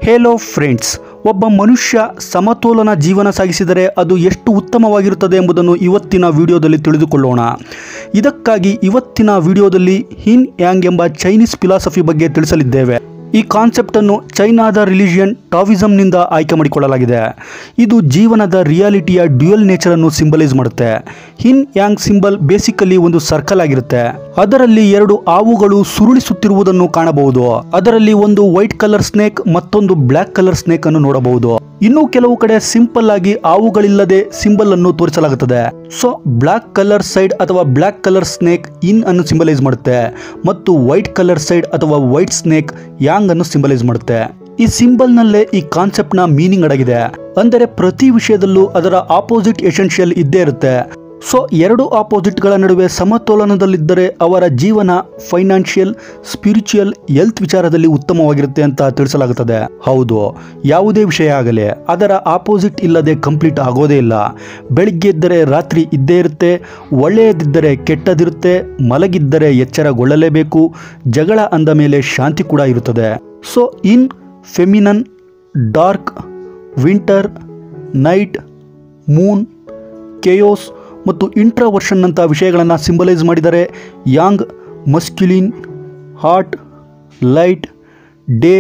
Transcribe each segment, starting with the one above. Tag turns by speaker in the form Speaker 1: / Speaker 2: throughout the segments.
Speaker 1: hello friends ಒಬ್ಬ ಮನುಷ್ಯ ಸಮತೋಲನ ಜೀವನ ಸಾಗಿಸಿದರೆ ಅದು ಎಷ್ಟು ಉತ್ತಮವಾಗಿರುತ್ತದೆ ಎಂಬುದನ್ನು ಇವತ್ತಿನ ವಿಡಿಯೋದಲ್ಲಿ ತಿಳಿದುಕೊಳ್ಳೋಣ ಇದಕ್ಕಾಗಿ ಇವತ್ತಿನ ವಿಡಿಯೋದಲ್ಲಿ ಹಿನ್ ಯಾಂಗ್ ಎಂಬ ಚೈನೀಸ್ ಫಿಲಾಸಫಿ ಬಗ್ಗೆ ತಿಳಿಸಲಿದ್ದೇವೆ ಈ ಕಾನ್ಸೆಪ್ಟನ್ನು ಚೈನಾದ ರಿಲಿಜಿಯನ್ ಟಾವಿಸಮ್ನಿಂದ ಆಯ್ಕೆ ಮಾಡಿಕೊಳ್ಳಲಾಗಿದೆ ಇದು ಜೀವನದ ರಿಯಾಲಿಟಿಯ ಡ್ಯುಯಲ್ ನೇಚರನ್ನು ಸಿಂಬಲೈಸ್ ಮಾಡುತ್ತೆ ಹಿನ್ ಯಾಂಗ್ ಸಿಂಬಲ್ ಬೇಸಿಕಲಿ ಒಂದು ಸರ್ಕಲ್ ಆಗಿರುತ್ತೆ ಅದರಲ್ಲಿ ಎರಡು ಹಾವುಗಳು ಸುರುಳಿಸುತ್ತಿರುವುದನ್ನು ಕಾಣಬಹುದು ಅದರಲ್ಲಿ ಒಂದು ವೈಟ್ ಕಲರ್ ಸ್ನೇಕ್ ಮತ್ತೊಂದು ಬ್ಲ್ಯಾಕ್ ಕಲರ್ ಸ್ನೇಕ್ ಅನ್ನು ನೋಡಬಹುದು ಇನ್ನು ಕೆಲವು ಕಡೆ ಸಿಂಪಲ್ ಆಗಿ ಹಾವುಗಳಿಲ್ಲದೆ ಸಿಂಬಲ್ ಅನ್ನು ತೋರಿಸಲಾಗುತ್ತದೆ ಸೊ ಬ್ಲ್ಯಾಕ್ ಕಲರ್ ಸೈಡ್ ಅಥವಾ ಬ್ಲ್ಯಾಕ್ ಕಲರ್ ಸ್ನೇಕ್ ಇನ್ ಅನ್ನು ಸಿಂಬಲೈಸ್ ಮಾಡುತ್ತೆ ಮತ್ತು ವೈಟ್ ಕಲರ್ ಸೈಡ್ ಅಥವಾ ವೈಟ್ ಸ್ನೇಕ್ ಯಾಂಗ್ ಅನ್ನು ಸಿಂಬಲೈಸ್ ಮಾಡುತ್ತೆ ಈ ಸಿಂಬಲ್ ನಲ್ಲೇ ಈ ಕಾನ್ಸೆಪ್ಟ್ ನ ಮೀನಿಂಗ್ ಅಡಗಿದೆ ಅಂದರೆ ಪ್ರತಿ ವಿಷಯದಲ್ಲೂ ಅದರ ಆಪೋಸಿಟ್ ಎಸೆನ್ಷಿಯಲ್ ಇದ್ದೇ ಇರುತ್ತೆ ಸೊ ಎರಡು ಆಪೋಸಿಟ್ಗಳ ನಡುವೆ ಸಮತೋಲನದಲ್ಲಿದ್ದರೆ ಅವರ ಜೀವನ ಫೈನಾನ್ಷಿಯಲ್ ಸ್ಪಿರಿಚುಯಲ್ ಹೆಲ್ತ್ ವಿಚಾರದಲ್ಲಿ ಉತ್ತಮವಾಗಿರುತ್ತೆ ಅಂತ ತಿಳಿಸಲಾಗುತ್ತದೆ ಹೌದು ಯಾವುದೇ ವಿಷಯ ಆಗಲಿ ಅದರ ಆಪೋಸಿಟ್ ಇಲ್ಲದೆ ಕಂಪ್ಲೀಟ್ ಆಗೋದೇ ಇಲ್ಲ ಬೆಳಿಗ್ಗೆ ಇದ್ದರೆ ರಾತ್ರಿ ಇದ್ದೇ ಇರುತ್ತೆ ಒಳ್ಳೆಯದಿದ್ದರೆ ಕೆಟ್ಟದಿರುತ್ತೆ ಮಲಗಿದ್ದರೆ ಎಚ್ಚರಗೊಳ್ಳಲೇಬೇಕು ಜಗಳ ಅಂದ ಮೇಲೆ ಶಾಂತಿ ಕೂಡ ಇರುತ್ತದೆ so yin feminine dark winter night moon chaos ಮತ್ತು ಇಂಟ್ರಾವರ್ಷನ್ನಂಥ ವಿಷಯಗಳನ್ನು ಸಿಂಬಲೈಸ್ ಮಾಡಿದರೆ yang masculine hot light day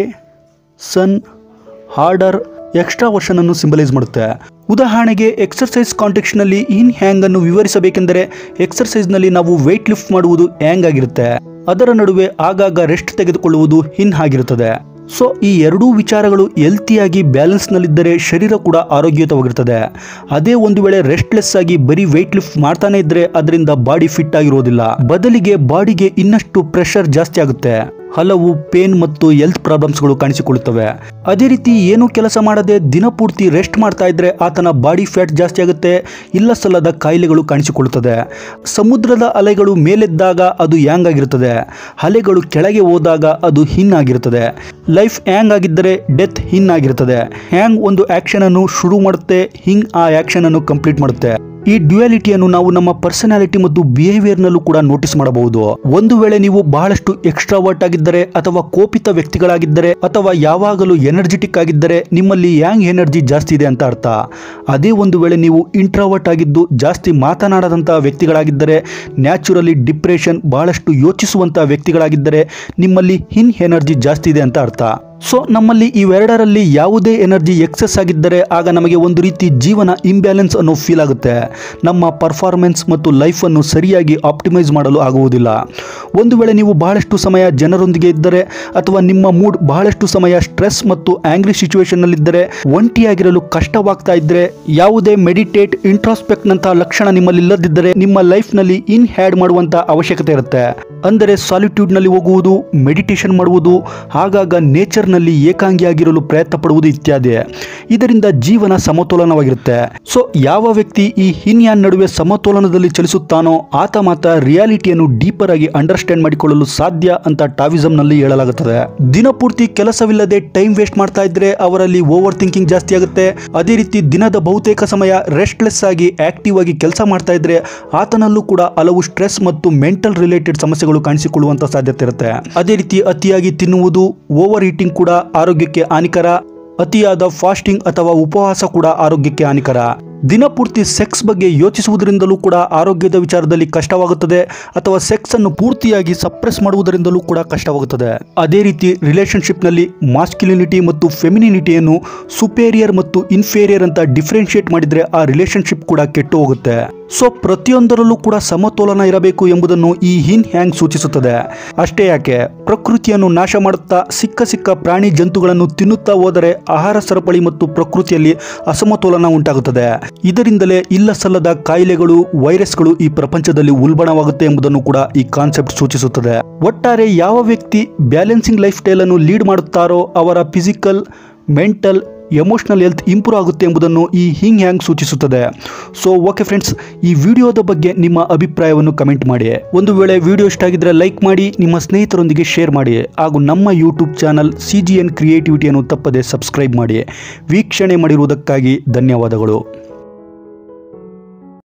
Speaker 1: sun harder ಎಕ್ಸ್ಟ್ರಾ ವರ್ಷನನ್ನು ಸಿಂಬಲೈಸ್ ಮಾಡುತ್ತೆ ಉದಾಹರಣೆಗೆ ಎಕ್ಸರ್ಸೈಸ್ ಕಾಂಟೆಕ್ಸ್ನಲ್ಲಿ ಇನ್ ಹ್ಯಾಂಗ್ ಅನ್ನು ವಿವರಿಸಬೇಕೆಂದರೆ ಎಕ್ಸರ್ಸೈಸ್ನಲ್ಲಿ ನಾವು ವೆಯ್ಟ್ ಲಿಫ್ಟ್ ಮಾಡುವುದು ಹ್ಯಾಂಗ್ ಆಗಿರುತ್ತೆ ಅದರ ನಡುವೆ ಆಗಾಗ ರೆಸ್ಟ್ ತೆಗೆದುಕೊಳ್ಳುವುದು ಹಿನ್ ಆಗಿರುತ್ತದೆ ಸೊ ಈ ಎರಡೂ ವಿಚಾರಗಳು ಹೆಲ್ತಿಯಾಗಿ ಬ್ಯಾಲೆನ್ಸ್ನಲ್ಲಿದ್ದರೆ ಶರೀರ ಕೂಡ ಆರೋಗ್ಯಯುತವಾಗಿರ್ತದೆ ಅದೇ ಒಂದು ವೇಳೆ ರೆಸ್ಟ್ಲೆಸ್ ಆಗಿ ಬರೀ ವೆಯ್ಟ್ ಲಿಫ್ಟ್ ಮಾಡ್ತಾನೆ ಇದ್ರೆ ಅದರಿಂದ ಬಾಡಿ ಫಿಟ್ ಆಗಿರೋದಿಲ್ಲ ಬದಲಿಗೆ ಬಾಡಿಗೆ ಇನ್ನಷ್ಟು ಪ್ರೆಷರ್ ಜಾಸ್ತಿ ಆಗುತ್ತೆ ಹಲವು ಪೇನ್ ಮತ್ತು ಹೆಲ್ತ್ ಪ್ರಾಬ್ಲಮ್ಸ್ಗಳು ಕಾಣಿಸಿಕೊಳ್ಳುತ್ತವೆ ಅದೇ ರೀತಿ ಏನು ಕೆಲಸ ಮಾಡದೆ ದಿನಪೂರ್ತಿ ರೆಸ್ಟ್ ಮಾಡ್ತಾ ಇದ್ರೆ ಆತನ ಬಾಡಿ ಫ್ಯಾಟ್ ಜಾಸ್ತಿ ಆಗುತ್ತೆ ಇಲ್ಲ ಸಲ್ಲದ ಕಾಯಿಲೆಗಳು ಕಾಣಿಸಿಕೊಳ್ಳುತ್ತದೆ ಸಮುದ್ರದ ಅಲೆಗಳು ಮೇಲೆದ್ದಾಗ ಅದು ಯಾಂಗ್ ಆಗಿರುತ್ತದೆ ಅಲೆಗಳು ಕೆಳಗೆ ಹೋದಾಗ ಅದು ಹಿನ್ ಆಗಿರುತ್ತದೆ ಲೈಫ್ ಹ್ಯಾಂಗ್ ಆಗಿದ್ದರೆ ಡೆತ್ ಹಿನ್ ಆಗಿರುತ್ತದೆ ಹ್ಯಾಂಗ್ ಒಂದು ಆಕ್ಷನ್ ಅನ್ನು ಶುರು ಮಾಡುತ್ತೆ ಹಿಂಗ್ ಆ ಆಕ್ಷನ್ ಅನ್ನು ಕಂಪ್ಲೀಟ್ ಮಾಡುತ್ತೆ ಈ ಡ್ಯುಯಾಲಿಟಿಯನ್ನು ನಾವು ನಮ್ಮ ಪರ್ಸನಾಲಿಟಿ ಮತ್ತು ಬಿಹೇವಿಯರ್ನಲ್ಲೂ ಕೂಡ ನೋಟಿಸ್ ಮಾಡಬಹುದು ಒಂದು ವೇಳೆ ನೀವು ಬಹಳಷ್ಟು ಎಕ್ಸ್ಟ್ರಾವರ್ಟ್ ಆಗಿದ್ದರೆ ಅಥವಾ ಕೋಪಿತ ವ್ಯಕ್ತಿಗಳಾಗಿದ್ದರೆ ಅಥವಾ ಯಾವಾಗಲೂ ಎನರ್ಜೆಟಿಕ್ ಆಗಿದ್ದರೆ ನಿಮ್ಮಲ್ಲಿ ಯಾಂಗ್ ಎನರ್ಜಿ ಜಾಸ್ತಿ ಇದೆ ಅಂತ ಅರ್ಥ ಅದೇ ಒಂದು ವೇಳೆ ನೀವು ಇಂಟ್ರಾವರ್ಟ್ ಆಗಿದ್ದು ಜಾಸ್ತಿ ಮಾತನಾಡದಂತಹ ವ್ಯಕ್ತಿಗಳಾಗಿದ್ದರೆ ನ್ಯಾಚುರಲಿ ಡಿಪ್ರೆಷನ್ ಬಹಳಷ್ಟು ಯೋಚಿಸುವಂಥ ವ್ಯಕ್ತಿಗಳಾಗಿದ್ದರೆ ನಿಮ್ಮಲ್ಲಿ ಹಿನ್ ಎನರ್ಜಿ ಜಾಸ್ತಿ ಇದೆ ಅಂತ ಅರ್ಥ ಸೊ ನಮ್ಮಲ್ಲಿ ಇವೆರಡರಲ್ಲಿ ಯಾವುದೇ ಎನರ್ಜಿ ಎಕ್ಸೆಸ್ ಆಗಿದ್ದರೆ ಆಗ ನಮಗೆ ಒಂದು ರೀತಿ ಜೀವನ ಇಂಬ್ಯಾಲೆನ್ಸ್ ಅನ್ನೋ ಫೀಲ್ ಆಗುತ್ತೆ ನಮ್ಮ ಪರ್ಫಾರ್ಮೆನ್ಸ್ ಮತ್ತು ಲೈಫನ್ನು ಸರಿಯಾಗಿ ಆಪ್ಟಿಮೈಸ್ ಮಾಡಲು ಆಗುವುದಿಲ್ಲ ಒಂದು ವೇಳೆ ನೀವು ಬಹಳಷ್ಟು ಸಮಯ ಜನರೊಂದಿಗೆ ಇದ್ದರೆ ಅಥವಾ ನಿಮ್ಮ ಮೂಡ್ ಬಹಳಷ್ಟು ಸಮಯ ಸ್ಟ್ರೆಸ್ ಮತ್ತು ಆಂಗ್ರಿ ಸಿಚುವೇಶನ್ನಲ್ಲಿದ್ದರೆ ಒಂಟಿಯಾಗಿರಲು ಕಷ್ಟವಾಗ್ತಾ ಇದ್ದರೆ ಯಾವುದೇ ಮೆಡಿಟೇಟ್ ಇಂಟ್ರಾಸ್ಪೆಕ್ಟ್ನಂತಹ ಲಕ್ಷಣ ನಿಮ್ಮಲ್ಲಿ ಇಲ್ಲದಿದ್ದರೆ ನಿಮ್ಮ ಲೈಫ್ನಲ್ಲಿ ಇನ್ ಹ್ಯಾಡ್ ಮಾಡುವಂಥ ಅವಶ್ಯಕತೆ ಇರುತ್ತೆ ಅಂದರೆ ಸಾಲಿಟ್ಯೂಡ್ನಲ್ಲಿ ಹೋಗುವುದು ಮೆಡಿಟೇಷನ್ ಮಾಡುವುದು ಆಗಾಗ ನೇಚರ್ನಲ್ಲಿ ಏಕಾಂಗಿಯಾಗಿರಲು ಪ್ರಯತ್ನ ಪಡುವುದು ಇತ್ಯಾದಿ ಇದರಿಂದ ಜೀವನ ಸಮತೋಲನವಾಗಿರುತ್ತೆ ಸೊ ಯಾವ ವ್ಯಕ್ತಿ ಈ ಹಿನ್ಯಾನ್ ನಡುವೆ ಸಮತೋಲನದಲ್ಲಿ ಚಲಿಸುತ್ತಾನೋ ಆತ ಮಾತ್ರ ರಿಯಾಲಿಟಿಯನ್ನು ಡೀಪರ್ ಆಗಿ ಅಂಡರ್ಸ್ಟ್ಯಾಂಡ್ ಮಾಡಿಕೊಳ್ಳಲು ಸಾಧ್ಯ ಅಂತ ಟಾವಿಸಂನಲ್ಲಿ ಹೇಳಲಾಗುತ್ತದೆ ದಿನಪೂರ್ತಿ ಕೆಲಸವಿಲ್ಲದೆ ಟೈಮ್ ವೇಸ್ಟ್ ಮಾಡ್ತಾ ಇದ್ರೆ ಅವರಲ್ಲಿ ಓವರ್ ಥಿಂಕಿಂಗ್ ಜಾಸ್ತಿ ಆಗುತ್ತೆ ಅದೇ ರೀತಿ ದಿನದ ಬಹುತೇಕ ಸಮಯ ರೆಸ್ಟ್ಲೆಸ್ ಆಗಿ ಆಕ್ಟಿವ್ ಆಗಿ ಕೆಲಸ ಮಾಡ್ತಾ ಇದ್ರೆ ಆತನಲ್ಲೂ ಕೂಡ ಹಲವು ಸ್ಟ್ರೆಸ್ ಮತ್ತು ಮೆಂಟಲ್ ರಿಲೇಟೆಡ್ ಸಮಸ್ಯೆಗಳು ಕಾಣಿಸಿಕೊಳ್ಳುವಂತ ಸಾಧ್ಯತೆ ಇರುತ್ತೆ ಅದೇ ರೀತಿ ಅತಿಯಾಗಿ ತಿನ್ನುವುದು ಓವರ್ ಈಟಿಂಗ್ ಕೂಡ ಆರೋಗ್ಯಕ್ಕೆ ಹಾನಿಕರ ಅತಿಯಾದ ಫಾಸ್ಟಿಂಗ್ ಅಥವಾ ಉಪವಾಸ ಕೂಡ ಆರೋಗ್ಯಕ್ಕೆ ಹಾನಿಕರ ದಿನಪೂರ್ತಿ ಸೆಕ್ಸ್ ಬಗ್ಗೆ ಯೋಚಿಸುವುದರಿಂದಲೂ ಕೂಡ ಆರೋಗ್ಯದ ವಿಚಾರದಲ್ಲಿ ಕಷ್ಟವಾಗುತ್ತದೆ ಅಥವಾ ಸೆಕ್ಸ್ ಅನ್ನು ಪೂರ್ತಿಯಾಗಿ ಸಪ್ರೆಸ್ ಮಾಡುವುದರಿಂದಲೂ ಕೂಡ ಕಷ್ಟವಾಗುತ್ತದೆ ಅದೇ ರೀತಿ ರಿಲೇಶನ್ಶಿಪ್ನಲ್ಲಿ ಮಾಸ್ಕ್ಯುಲಿನಿಟಿ ಮತ್ತು ಫೆಮಿನಿನಿಟಿಯನ್ನು ಸುಪೇರಿಯರ್ ಮತ್ತು ಇನ್ಫೇರಿಯರ್ ಅಂತ ಡಿಫ್ರೆನ್ಶಿಯೇಟ್ ಮಾಡಿದ್ರೆ ಆ ರಿಲೇಶನ್ಶಿಪ್ ಕೂಡ ಕೆಟ್ಟು ಹೋಗುತ್ತೆ ಸೊ ಪ್ರತಿಯೊಂದರಲ್ಲೂ ಕೂಡ ಸಮತೋಲನ ಇರಬೇಕು ಎಂಬುದನ್ನು ಈ ಹಿನ್ ಹ್ಯಾಂಗ್ ಸೂಚಿಸುತ್ತದೆ ಅಷ್ಟೇ ಯಾಕೆ ಪ್ರಕೃತಿಯನ್ನು ನಾಶ ಮಾಡುತ್ತಾ ಸಿಕ್ಕ ಸಿಕ್ಕ ಪ್ರಾಣಿ ಜಂತುಗಳನ್ನು ತಿನ್ನುತ್ತಾ ಹೋದರೆ ಆಹಾರ ಸರಪಳಿ ಮತ್ತು ಪ್ರಕೃತಿಯಲ್ಲಿ ಅಸಮತೋಲನ ಉಂಟಾಗುತ್ತದೆ ಇದರಿಂದಲೇ ಇಲ್ಲ ಸಲ್ಲದ ಕಾಯಿಲೆಗಳು ವೈರಸ್ಗಳು ಈ ಪ್ರಪಂಚದಲ್ಲಿ ಉಲ್ಬಣವಾಗುತ್ತೆ ಎಂಬುದನ್ನು ಕೂಡ ಈ ಕಾನ್ಸೆಪ್ಟ್ ಸೂಚಿಸುತ್ತದೆ ಒಟ್ಟಾರೆ ಯಾವ ವ್ಯಕ್ತಿ ಬ್ಯಾಲೆನ್ಸಿಂಗ್ ಲೈಫ್ ಸ್ಟೈಲ್ ಅನ್ನು ಲೀಡ್ ಮಾಡುತ್ತಾರೋ ಅವರ physical mental emotional health improve ಆಗುತ್ತೆ ಎಂಬುದನ್ನು ಈ ಹಿಂಗ್ ಹ್ಯಾಂಗ್ ಸೂಚಿಸುತ್ತದೆ ಸೊ ಓಕೆ ಫ್ರೆಂಡ್ಸ್ ಈ ವಿಡಿಯೋದ ಬಗ್ಗೆ ನಿಮ್ಮ ಅಭಿಪ್ರಾಯವನ್ನು ಕಮೆಂಟ್ ಮಾಡಿ ಒಂದು ವೇಳೆ ವಿಡಿಯೋ ಇಷ್ಟ ಆಗಿದ್ರೆ ಲೈಕ್ ಮಾಡಿ ನಿಮ್ಮ ಸ್ನೇಹಿತರೊಂದಿಗೆ ಶೇರ್ ಮಾಡಿ ಹಾಗೂ ನಮ್ಮ YouTube channel C G N ಕ್ರಿಯೇಟಿವಿಟಿಯನ್ನು ತಪ್ಪದೆ ಸಬ್ಸ್ಕ್ರೈಬ್ ಮಾಡಿ ವೀಕ್ಷಣೆ ಮಾಡಿರುವುದಕ್ಕಾಗಿ ಧನ್ಯವಾದಗಳು